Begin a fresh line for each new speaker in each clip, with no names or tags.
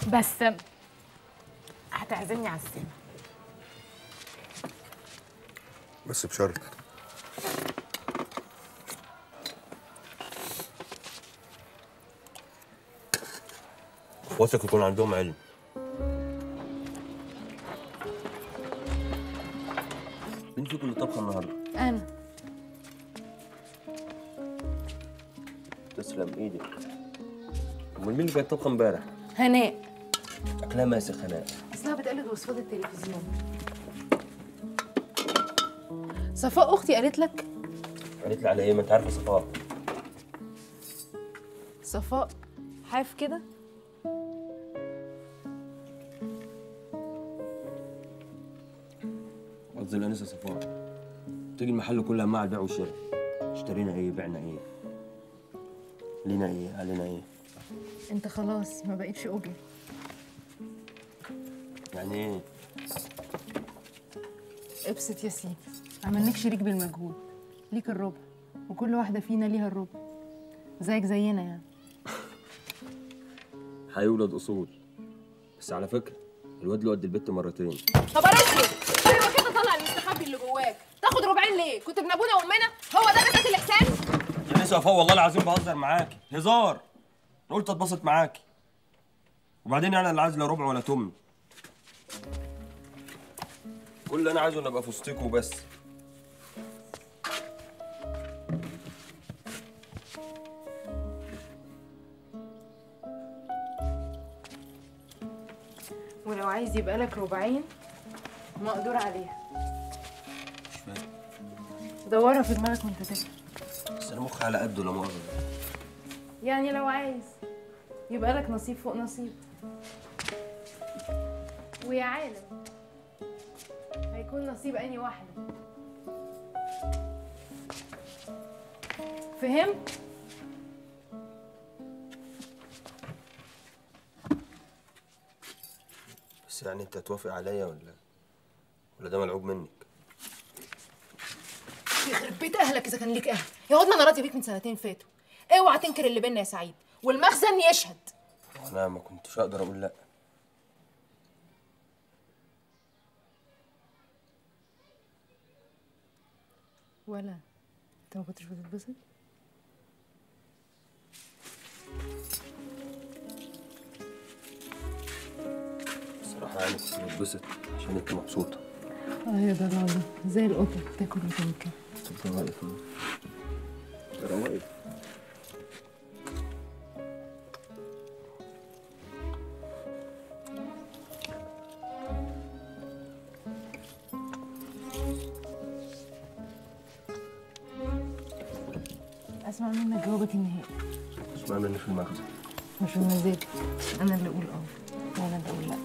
بس هتعزمني على السينما
بس بشرط
اخواتك يكون عندهم علم مين فيكم اللي طبخه النهارده؟
انا
تسلم ايدك امال مين اللي كانت طبخه امبارح؟
هناء
اكلها ماسخ هناء
اصلها بتقلد وصفات التلفزيون صفاء اختي قالت لك
قالت لي على ايه ما انت عارفه صفاء
صفاء حاف كده
قصدي الانسه صفاء تيجي المحل كله مع البيع والشراء اشترينا ايه بعنا ايه لينا ايه علينا ايه
انت خلاص ما بقتش اوجي
يعني ايه
ابسط يا سيدي عملناك شريك بالمجهود ليك الربع وكل واحده فينا ليها الربع زيك زينا يعني
هيولد اصول بس على فكره الواد له قد البت مرتين
طب ارسل ايوه كده طلع المستخبي اللي جواك تاخد ربعين ليه كنت ابن ابونا وامنا هو ده مسات الاحسان
يا نسا صفاء والله العظيم بهزر معاكي هزار انا قلت اتبسط معاكي وبعدين انا اللي عايز لا ربع ولا تمن كل اللي انا عايزه ان ابقى في وسطكوا وبس
ولو عايز يبقى لك ربعين مقدور عليها
مش فاهم
دورها في دماغك وانت تاكل
بس انا مخي على قده لا مؤاخذه
يعني لو عايز يبقى لك نصيب فوق نصيب ويا عالم هيكون نصيب اني واحده فهمت
بس يعني انت توافق عليا ولا ولا ده ملعوب منك
يخرب بيت اهلك اذا كان ليك اهل يا واد ما انا راضيه بيك من سنتين فاتوا اوعى تنكر اللي بينا يا سعيد والمخزن يشهد
انا ما كنتش اقدر اقول لا
ولا انت ما كنتش بتتبسط
الصراحه يعني كنت بتبسط عشان انت مبسوطه
اه يا ضلالة زي القطة تاكل وتنكر
انت واقف ترى واقف
اسمع منك جوابك النهائي
اسمع مني في المخزن
مش بمزاجك انا اللي اقول اه وانا اللي اقول لا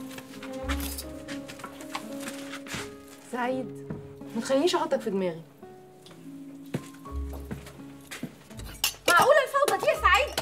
سعيد ما تخلينيش احطك في دماغي معقولة الفوضى دي يا سعيد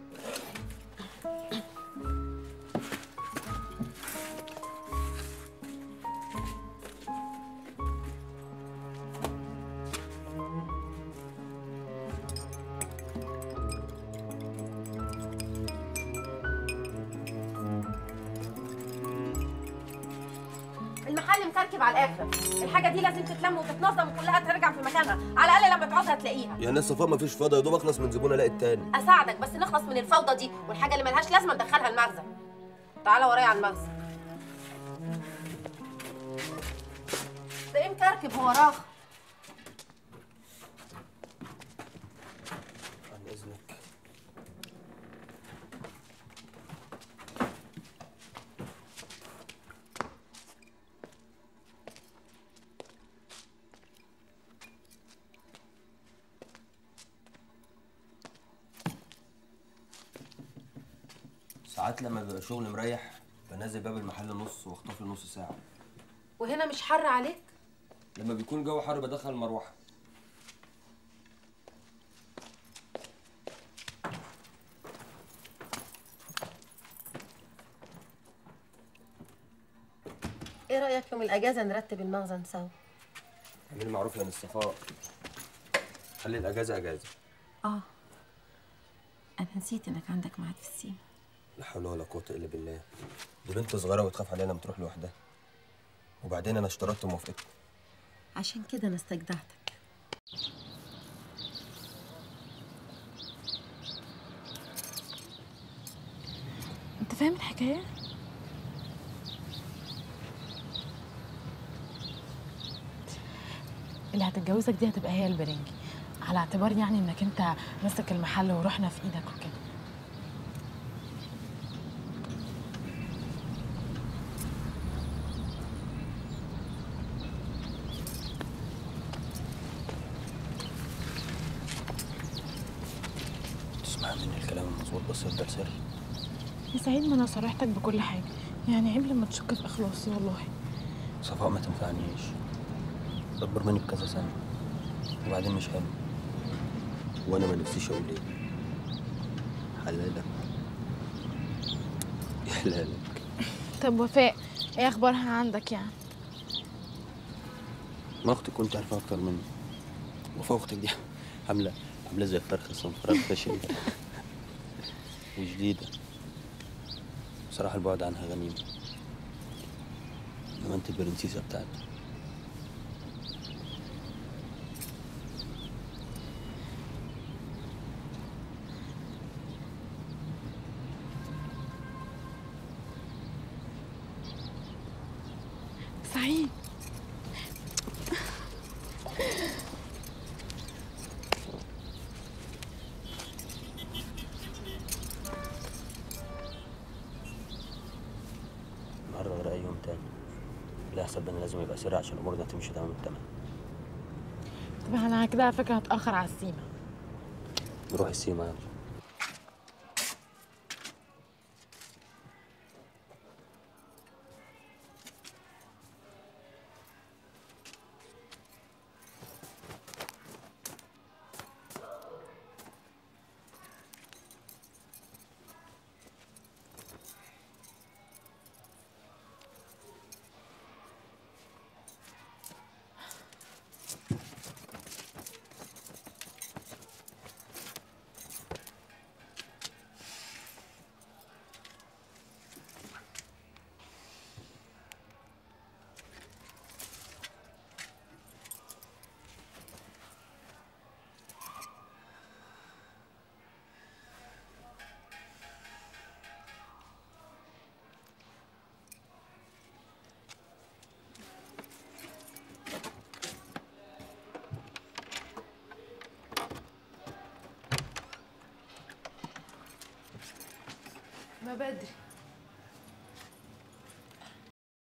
المحل مكركب على الاخر الحاجه دي لازم تتلم وتتنظم وكلها ترجع في مكانها على الاقل لما تعوزها تلاقيها
يا ناس صفاء ما فيش فاضي يا دوب اخلص من زبون الاقي التاني
اساعدك بس نخلص من الفوضى دي والحاجه اللي ملهاش لازمه ندخلها المخزن تعالى ورايا على المخزن ده ايه مكركب هو راخ
عن اذنك ساعات لما بيبقى شغل مريح بنزل باب المحل نص واخطف لي نص ساعة
وهنا مش حر عليك
لما بيكون جو حر بدخل المروحة
ايه رايك يوم الاجازه نرتب المخزن سوا
اعملي معروف يا الصفاء خلي الاجازة اجازة
اه انا نسيت انك عندك ميعاد في السيما
لا حول ولا قوة إلا بالله دي بنت صغيرة وتخاف عليها لما تروح لوحدها وبعدين أنا اشترطت موافقتها
عشان كده انا استجدعتك
انت فاهم الحكايه اللي هتتجوزك دي هتبقى هي البرنجي على اعتبار يعني انك انت ماسك المحل وروحنا في ايدك وكده
تسمع مني الكلام المظبوط بس يفضل سر
يا سعيد ما انا صرحتك بكل حاجه يعني عيب لما تشك في اخلاصي والله
صفاء ما تنفعنيش أكبر مني بكذا سنة وبعدين مش حلو وأنا ما نفسيش أقول إيه حلالك يا حلالك
طب وفاء ايه اخبارها عندك يعني
ما أختك كنت عارفة أكتر مني وفاء أختك دي عاملة عاملة زي الفرخة الصنفرة الفاشلة وجديدة بصراحة البعد عنها غنيمة إنما أنت البرنسيسة بتاعتي
سعيد
النهارده غير أي يوم تاني لا حسب إن لازم يبقى سريع عشان الأمور ده تمشي تمام التمام
طب انا كده على فكره هتاخر على السيما
نروح السيما يلا
ما بدري